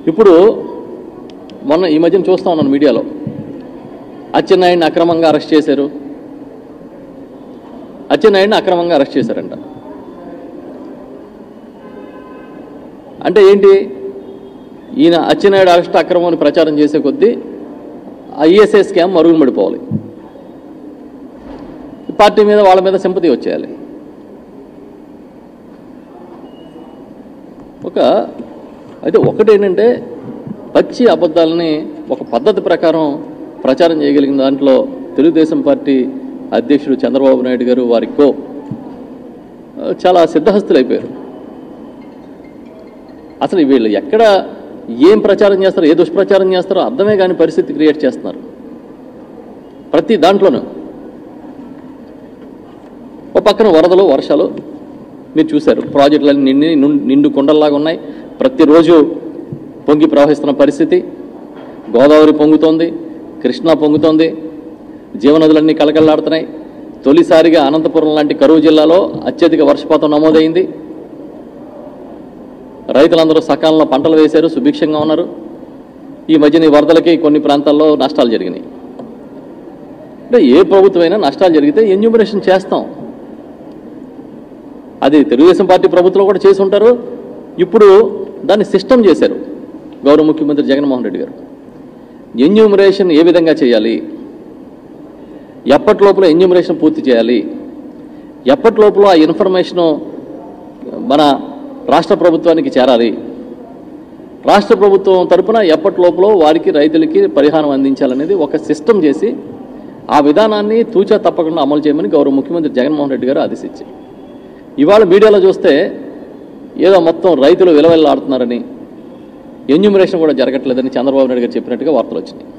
ఇప్పుడు మొన్న ఈ మధ్యన చూస్తా ఉన్నాను మీడియాలో అచ్చెన్నాయుడిని అక్రమంగా అరెస్ట్ చేశారు అచ్చెన్నాయుడిని అక్రమంగా అరెస్ట్ చేశారంట అంటే ఏంటి ఈయన అచ్చెన్నాయుడు అరెస్ట్ అక్రమం అని ప్రచారం చేసే కొద్దీ ఐఎస్ఐ స్కామ్ మరుగున పడిపోవాలి ఈ పార్టీ మీద వాళ్ళ మీద సింపతి వచ్చేయాలి ఒక అయితే ఒకటి ఏంటంటే పచ్చి అబద్ధాలని ఒక పద్ధతి ప్రకారం ప్రచారం చేయగలిగిన దాంట్లో తెలుగుదేశం పార్టీ అధ్యక్షుడు చంద్రబాబు నాయుడు గారు వారికో ఆ, చాలా సిద్ధహస్తులు అయిపోయారు అసలు వీళ్ళు ఎక్కడ ఏం ప్రచారం చేస్తారో ఏ దుష్ప్రచారం చేస్తారో అర్థమే కాని పరిస్థితి క్రియేట్ చేస్తున్నారు ప్రతి దాంట్లోనూ ఒక పక్కన వరదలు వర్షాలు మీరు చూశారు ప్రాజెక్టులన్నీ నిండి నిండు- నిండు కొండల్లాగా ఉన్నాయి ప్రతిరోజు పొంగి ప్రవహిస్తున్న పరిస్థితి గోదావరి పొంగుతోంది కృష్ణా పొంగుతోంది జీవనదులన్నీ కలకల్లాడుతున్నాయి తొలిసారిగా అనంతపురం లాంటి కరువు జిల్లాలో అత్యధిక వర్షపాతం నమోదైంది రైతులందరూ సకాలంలో పంటలు వేశారు సుభిక్షంగా ఉన్నారు ఈ మధ్యన ఈ వరదలకి కొన్ని ప్రాంతాల్లో నష్టాలు జరిగినాయి అంటే ఏ ప్రభుత్వమైనా నష్టాలు జరిగితే ఎన్యూమరేషన్ చేస్తాం అది తెలుగుదేశం పార్టీ ప్రభుత్వం కూడా చేసి ఉంటారు ఇప్పుడు దాన్ని సిస్టమ్ చేశారు గౌరవ ముఖ్యమంత్రి జగన్మోహన్ రెడ్డి గారు ఎన్యూమరేషన్ ఏ విధంగా చేయాలి ఎప్పటి లోపల ఎన్యూమరేషన్ పూర్తి చేయాలి ఎప్పటి లోపల ఆ ఇన్ఫర్మేషను మన రాష్ట్ర ప్రభుత్వానికి చేరాలి రాష్ట్ర ప్రభుత్వం తరపున ఎప్పటి లోపల వారికి రైతులకి పరిహారం అందించాలనేది ఒక సిస్టమ్ చేసి ఆ విధానాన్ని తూచా తప్పకుండా అమలు చేయమని గౌరవ ముఖ్యమంత్రి జగన్మోహన్ రెడ్డి గారు ఆదేశించారు ఇవాళ మీడియాలో చూస్తే ఏదో మొత్తం రైతులు విలవిల్లాడుతున్నారని ఎన్యూమరేషన్ కూడా జరగట్లేదని చంద్రబాబు నాయుడు గారు చెప్పినట్టుగా వార్తలు వచ్చినాయి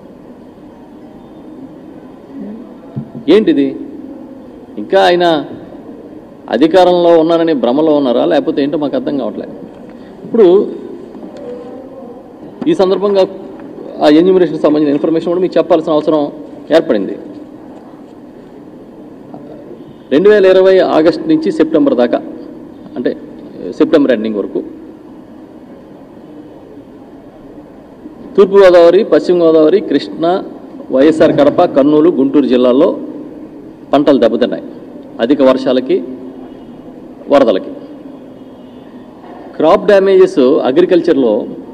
ఏంటిది ఇంకా ఆయన అధికారంలో ఉన్నారని భ్రమలో ఉన్నారా లేకపోతే ఏంటో మాకు అర్థం కావట్లేదు ఇప్పుడు ఈ సందర్భంగా ఆ ఎన్యూమరేషన్ సంబంధించిన ఇన్ఫర్మేషన్ కూడా మీకు చెప్పాల్సిన అవసరం ఏర్పడింది రెండు వేల ఇరవై ఆగస్ట్ నుంచి సెప్టెంబర్ దాకా అంటే సెప్టెంబర్ ఎండింగ్ వరకు తూర్పుగోదావరి పశ్చిమ గోదావరి కృష్ణా వైఎస్ఆర్ కడప కర్నూలు గుంటూరు జిల్లాల్లో పంటలు దెబ్బతిన్నాయి అధిక వర్షాలకి వరదలకి క్రాప్ డ్యామేజెస్ అగ్రికల్చర్లో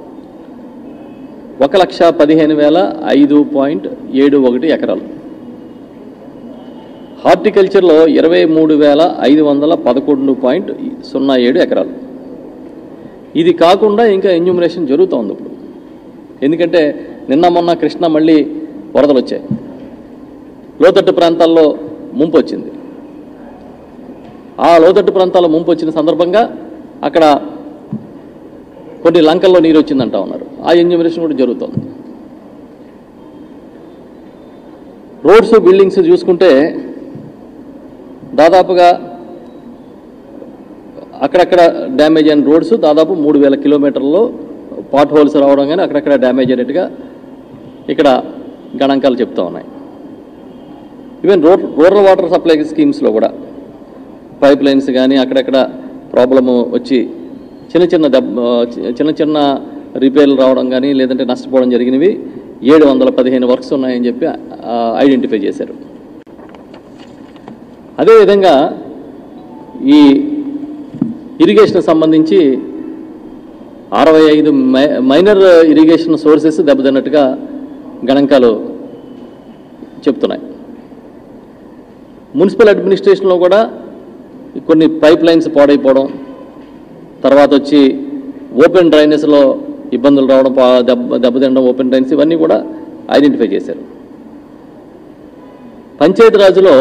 ఒక లక్ష పదిహేను వేల ఐదు పాయింట్ ఏడు ఒకటి ఎకరాలు హార్టికల్చర్లో ఇరవై మూడు వేల ఐదు వందల పదకొండు పాయింట్ సున్నా ఏడు ఎకరాలు ఇది కాకుండా ఇంకా ఎన్యూమరేషన్ జరుగుతోంది ఇప్పుడు ఎందుకంటే నిన్న మొన్న కృష్ణ మళ్ళీ వరదలు వచ్చాయి లోతట్టు ప్రాంతాల్లో ముంపు వచ్చింది ఆ లోతట్టు ప్రాంతాల్లో ముంపు వచ్చిన సందర్భంగా అక్కడ కొన్ని లంకల్లో నీరు వచ్చిందంటా ఉన్నారు ఆ ఎన్యూమరేషన్ కూడా జరుగుతోంది రోడ్స్ బిల్డింగ్స్ చూసుకుంటే దాదాపుగా అక్కడక్కడ డ్యామేజ్ అయిన రోడ్స్ దాదాపు మూడు వేల కిలోమీటర్లలో పాట్ హోల్స్ రావడం కానీ అక్కడక్కడ డ్యామేజ్ అయినట్టుగా ఇక్కడ గణాంకాలు చెప్తా ఉన్నాయి even road rural water supply స్కీమ్స్లో కూడా పైప్ లైన్స్ కానీ అక్కడక్కడ ప్రాబ్లము వచ్చి చిన్న చిన్న దెబ్బ చిన్న చిన్న రిపేర్లు రావడం కానీ లేదంటే నష్టపోవడం జరిగినవి ఏడు వందల పదిహేను వర్క్స్ ఉన్నాయని చెప్పి ఐడెంటిఫై చేశారు అదేవిధంగా ఈ ఇరిగేషన్ సంబంధించి అరవై ఐదు మై- మైనర్ ఇరిగేషన్ సోర్సెస్ దెబ్బతిన్నట్టుగా గణాంకాలు చెప్తున్నాయి మున్సిపల్ అడ్మినిస్ట్రేషన్లో కూడా కొన్ని పైప్ లైన్స్ పాడైపోవడం తర్వాత వచ్చి ఓపెన్ డ్రైనేజ్లో ఇబ్బందులు రావడం పా- దెబ్బ దెబ్బతినడం ఓపెన్ డ్రైన్స్ ఇవన్నీ కూడా ఐడెంటిఫై చేశారు పంచాయతీరాజ్లో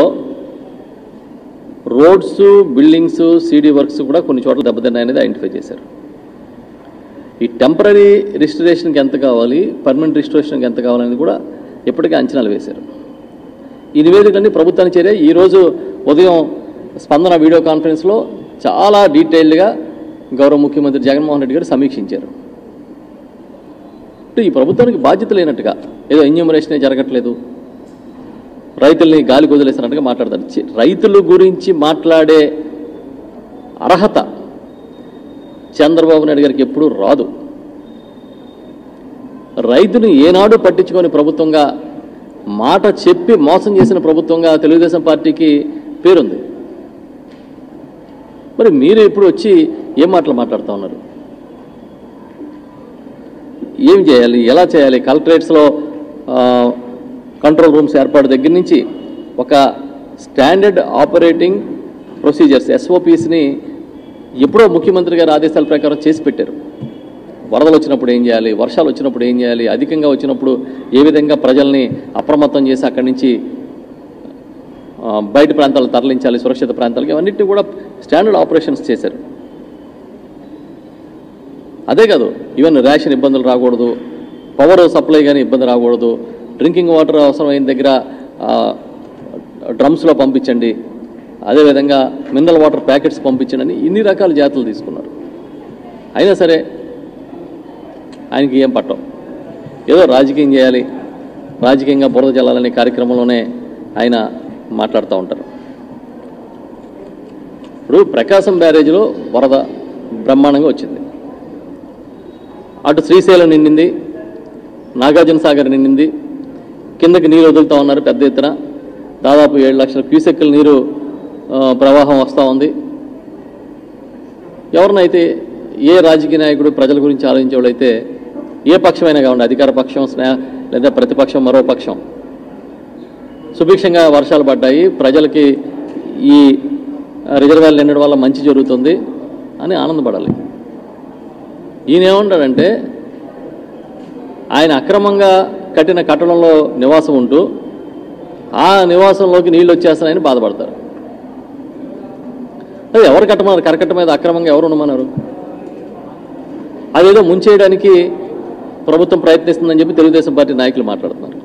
రోడ్స్ బిల్డింగ్స్ సీడీ వర్క్స్ కూడా కొన్ని చోట్ల దెబ్బతిన్నాయనేది ఐడెంటిఫై చేశారు ఈ టెంపరీ రిజిస్ట్రేషన్కి ఎంత కావాలి పర్మనెంట్ రిజిస్ట్రేషన్కి ఎంత కావాలనేది కూడా ఇప్పటికే అంచనాలు వేశారు ఈ నివేదికలన్నీ ప్రభుత్వానికి చేరే ఈరోజు ఉదయం స్పందన వీడియో కాన్ఫరెన్స్లో చాలా డీటెయిల్డ్గా గౌరవ ముఖ్యమంత్రి జగన్మోహన్ రెడ్డి గారు సమీక్షించారు అంటే ఈ ప్రభుత్వానికి బాధ్యత లేనట్టుగా ఏదో ఎన్యూమరేషనే జరగట్లేదు రైతుల్ని గాలి వదిలేసినట్టుగా మాట్లాడతారు చి- రైతుల గురించి మాట్లాడే అర్హత చంద్రబాబు నాయుడు గారికి ఎప్పుడూ రాదు రైతుని ఏనాడు పట్టించుకొని ప్రభుత్వంగా మాట చెప్పి మోసం చేసిన ప్రభుత్వంగా తెలుగుదేశం పార్టీకి పేరుంది మరి మీరు ఇప్పుడు వచ్చి ఏం మాటలు మాట్లాడుతూ ఉన్నారు ఏం చేయాలి ఎలా చేయాలి కలెక్టరేట్స్లో కంట్రోల్ రూమ్స్ ఏర్పాటు దగ్గర నుంచి ఒక స్టాండర్డ్ ఆపరేటింగ్ ప్రొసీజర్స్ ఎస్ఓపిస్ని ఎప్పుడో ముఖ్యమంత్రి గారి ఆదేశాల ప్రకారం చేసి పెట్టారు వరదలు వచ్చినప్పుడు ఏం చేయాలి వర్షాలు వచ్చినప్పుడు ఏం చేయాలి అధికంగా వచ్చినప్పుడు ఏ విధంగా ప్రజల్ని అప్రమత్తం చేసి అక్కడి నుంచి ఆ, బయట ప్రాంతాలు తరలించాలి సురక్షిత ప్రాంతాలకి ఇవన్నిటిని కూడా స్టాండర్డ్ ఆపరేషన్స్ చేశారు అదే కాదు ఈవెన్ రేషన్ ఇబ్బందులు రాకూడదు పవర్ సప్లై కానీ ఇబ్బంది రాకూడదు డ్రింకింగ్ వాటర్ అవసరమైన దగ్గర డ్రమ్స్లో పంపించండి అదేవిధంగా మినరల్ వాటర్ ప్యాకెట్స్ పంపించండి అని ఇన్ని రకాల జాతులు తీసుకున్నారు అయినా సరే ఆయనకి ఏం పట్టం ఏదో రాజకీయం చేయాలి రాజకీయంగా బురద జల్లాలనే కార్యక్రమంలోనే ఆయన మాట్లాడుతూ ఉంటారు ఇప్పుడు ప్రకాశం బ్యారేజ్లో వరద బ్రహ్మాండంగా వచ్చింది అటు శ్రీశైలం నిండింది నాగార్జున సాగర్ నిండింది కిందకి నీరు వదులుతూ ఉన్నారు పెద్ద ఎత్తున దాదాపు ఏడు లక్షల క్యూసెక్కుల నీరు ఆ, ప్రవాహం వస్తూ ఉంది ఎవరినైతే ఏ రాజకీయ నాయకుడు ప్రజల గురించి ఆలోచించేవాళ్ళైతే ఏ పక్షమైనా కావండి అధికార పక్షం స్నేహ లేదా ప్రతిపక్షం మరో పక్షం సుభిక్షంగా వర్షాలు పడ్డాయి ప్రజలకి ఈ రిజర్వాయర్లు నిండడం వల్ల మంచి జరుగుతుంది అని ఆనందపడాలి ఈయన ఏమంటాడంటే ఆయన అక్రమంగా కట్టిన కట్టడంలో నివాసం ఉంటూ ఆ నివాసంలోకి నీళ్ళు వచ్చేస్తున్నాయని బాధపడతారు అది ఎవరు కట్టమన్నారు కరకట్ట మీద అక్రమంగా ఎవరు ఉండమన్నారు అదేదో ముంచేయడానికి ప్రభుత్వం ప్రయత్నిస్తుందని చెప్పి తెలుగుదేశం పార్టీ నాయకులు మాట్లాడుతున్నారు